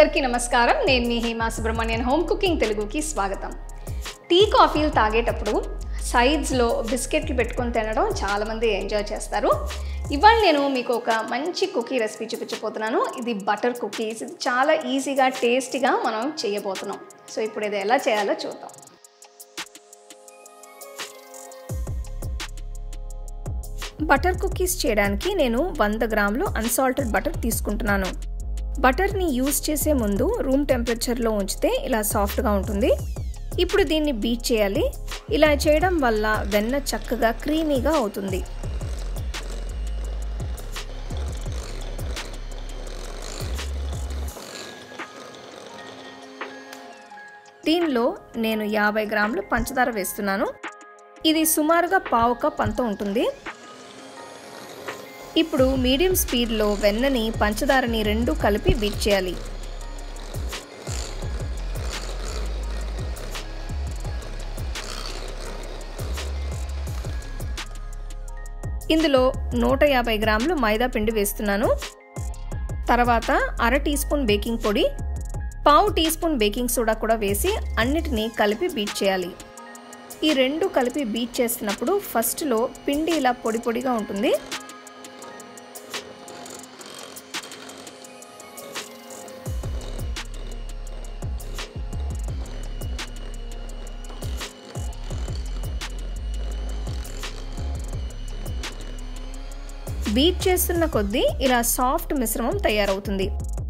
అందరికీ నమస్కారం నేను మీ హేమా సుబ్రహ్మణ్యన్ హోమ్ కుకింగ్ తెలుగుకి స్వాగతం టీ కాఫీలు తాగేటప్పుడు సైడ్స్లో బిస్కెట్లు పెట్టుకొని తినడం చాలామంది ఎంజాయ్ చేస్తారు ఇవాళ నేను మీకు ఒక మంచి కుకీ రెసిపీ చూపించబోతున్నాను ఇది బటర్ కుకీస్ ఇది చాలా ఈజీగా టేస్టీగా మనం చేయబోతున్నాం సో ఇప్పుడు ఇది ఎలా చేయాలో చూద్దాం బటర్ కుకీస్ చేయడానికి నేను వంద గ్రాములు అన్సాల్టెడ్ బటర్ తీసుకుంటున్నాను బటర్ని యూస్ చేసే ముందు రూమ్ టెంపరేచర్లో ఉంచితే ఇలా సాఫ్ట్గా ఉంటుంది ఇప్పుడు దీన్ని బీట్ చేయాలి ఇలా చేయడం వల్ల వెన్న చక్కగా క్రీమీగా అవుతుంది దీనిలో నేను యాభై గ్రాములు పంచదార వేస్తున్నాను ఇది సుమారుగా పావు కప్ అంత ఉంటుంది ఇప్పుడు మీడియం స్పీడ్లో వెన్నని పంచదారని రెండు కలిపి బీట్ చేయాలి ఇందులో నూట యాభై గ్రాములు మైదా పిండి వేస్తున్నాను తర్వాత అర టీ స్పూన్ బేకింగ్ పొడి పావు టీ స్పూన్ బేకింగ్ సోడా కూడా వేసి అన్నిటినీ కలిపి బీట్ చేయాలి ఈ రెండు కలిపి బీట్ చేస్తున్నప్పుడు ఫస్ట్లో పిండి ఇలా పొడి పొడిగా ఉంటుంది బీట్ చేస్తున్న కొద్దీ ఇలా సాఫ్ట్ మిశ్రమం తయారవుతుంది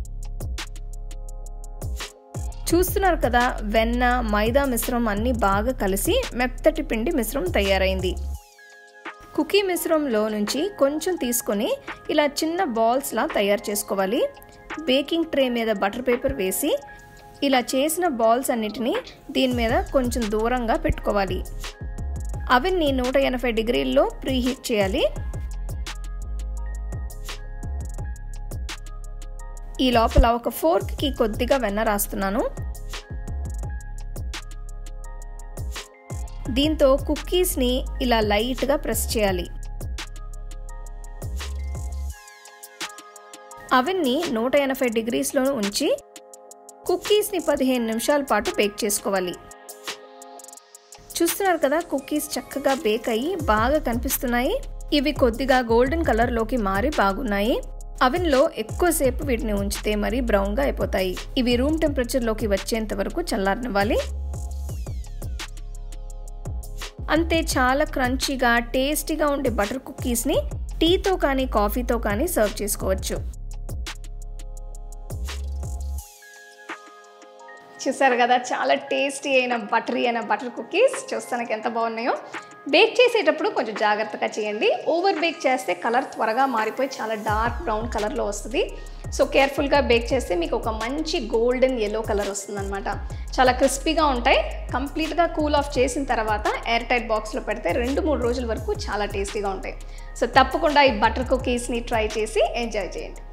చూస్తున్నారు కదా వెన్న మైదా మిశ్రమం అన్నీ బాగా కలిసి మెత్తటి పిండి మిశ్రమం తయారైంది కుకీ మిశ్రమంలో నుంచి కొంచెం తీసుకొని ఇలా చిన్న బాల్స్లా తయారు చేసుకోవాలి బేకింగ్ ట్రే మీద బటర్ పేపర్ వేసి ఇలా చేసిన బాల్స్ అన్నిటినీ దీని మీద కొంచెం దూరంగా పెట్టుకోవాలి అవన్నీ నూట ఎనభై డిగ్రీల్లో ప్రీహీట్ చేయాలి ఈ లోపల ఒక ఫోర్క్కి కొద్దిగా వెన్న రాస్తున్నాను దీంతో కుక్కీస్ని ఇలా లైట్గా ప్రెస్ చేయాలి అవన్నీ నూట ఎనభై డిగ్రీస్లో ఉంచి కుక్కీస్ని పదిహేను నిమిషాల పాటు బేక్ చేసుకోవాలి చూస్తున్నారు కదా కుక్కీస్ చక్కగా బేక్ అయ్యి బాగా కనిపిస్తున్నాయి ఇవి కొద్దిగా గోల్డెన్ కలర్లోకి మారి బాగున్నాయి అవెన్లో ఎక్కువసేపు వీటిని ఉంచితే మరీ బ్రౌన్గా అయిపోతాయి ఇవి రూమ్ టెంపరేచర్లోకి వచ్చేంత వరకు చల్లారనివ్వాలి అంతే చాలా క్రంచీగా టేస్టీగా ఉండే బటర్ కుక్కీస్ని టీతో కానీ కాఫీతో కానీ సర్వ్ చేసుకోవచ్చు చూసారు కదా చాలా టేస్టీ అయిన బటరీ అయిన బటర్ కుకీస్ చూస్తానికి ఎంత బాగున్నాయో బేక్ చేసేటప్పుడు కొంచెం జాగ్రత్తగా చేయండి ఓవర్ బేక్ చేస్తే కలర్ త్వరగా మారిపోయి చాలా డార్క్ బ్రౌన్ కలర్లో వస్తుంది సో కేర్ఫుల్గా బేక్ చేస్తే మీకు ఒక మంచి గోల్డెన్ ఎల్లో కలర్ వస్తుందన్నమాట చాలా క్రిస్పీగా ఉంటాయి కంప్లీట్గా కూల్ ఆఫ్ చేసిన తర్వాత ఎయిర్ టైట్ బాక్స్లో పెడితే రెండు మూడు రోజుల వరకు చాలా టేస్టీగా ఉంటాయి సో తప్పకుండా ఈ బటర్ కుకీస్ని ట్రై చేసి ఎంజాయ్ చేయండి